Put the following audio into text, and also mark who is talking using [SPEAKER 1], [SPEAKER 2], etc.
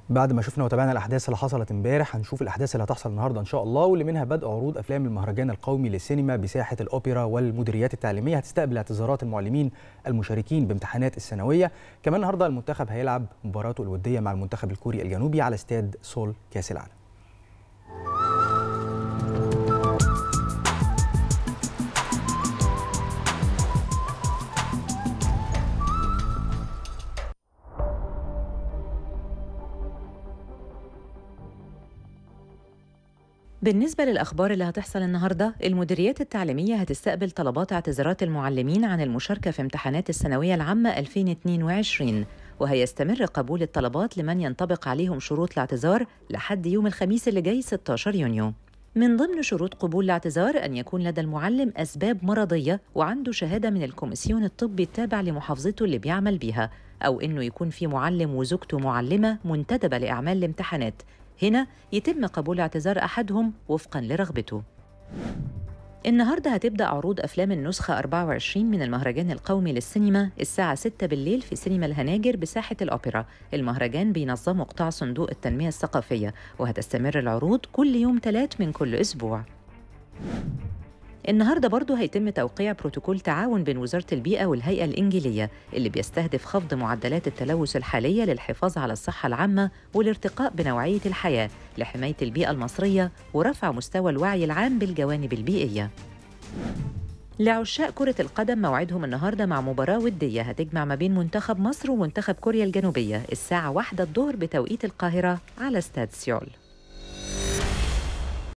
[SPEAKER 1] بعد ما شفنا وتابعنا الاحداث اللي حصلت امبارح هنشوف الاحداث اللي هتحصل النهارده ان شاء الله واللي منها بدء عروض افلام المهرجان القومي للسينما بساحه الاوبرا والمديريات التعليميه هتستقبل اعتذارات المعلمين المشاركين بامتحانات الثانويه كمان النهارده المنتخب هيلعب مباراته الوديه مع المنتخب الكوري الجنوبي على استاد سول كاس العالم
[SPEAKER 2] بالنسبة للأخبار اللي هتحصل النهاردة المديريات التعليمية هتستقبل طلبات اعتذارات المعلمين عن المشاركة في امتحانات الثانوية العامة 2022 وهيستمر قبول الطلبات لمن ينطبق عليهم شروط الاعتذار لحد يوم الخميس اللي جاي 16 يونيو من ضمن شروط قبول الاعتذار أن يكون لدى المعلم أسباب مرضية وعنده شهادة من الكوميسيون الطبي التابع لمحافظته اللي بيعمل بيها أو إنه يكون في معلم وزوجته معلمة منتدبة لأعمال الامتحانات هنا يتم قبول اعتذار أحدهم وفقاً لرغبته. النهاردة هتبدأ عروض أفلام النسخة 24 من المهرجان القومي للسينما الساعة 6 بالليل في سينما الهناجر بساحة الأوبرا المهرجان بينظمه قطاع صندوق التنمية الثقافية وهتستمر العروض كل يوم ثلاث من كل أسبوع النهارده برضه هيتم توقيع بروتوكول تعاون بين وزارة البيئة والهيئة الإنجيلية اللي بيستهدف خفض معدلات التلوث الحالية للحفاظ على الصحة العامة والارتقاء بنوعية الحياة لحماية البيئة المصرية ورفع مستوى الوعي العام بالجوانب البيئية. لعشاق كرة القدم موعدهم النهارده مع مباراة ودية هتجمع ما بين منتخب مصر ومنتخب كوريا الجنوبية الساعة واحدة الظهر بتوقيت القاهرة على استاد سيول.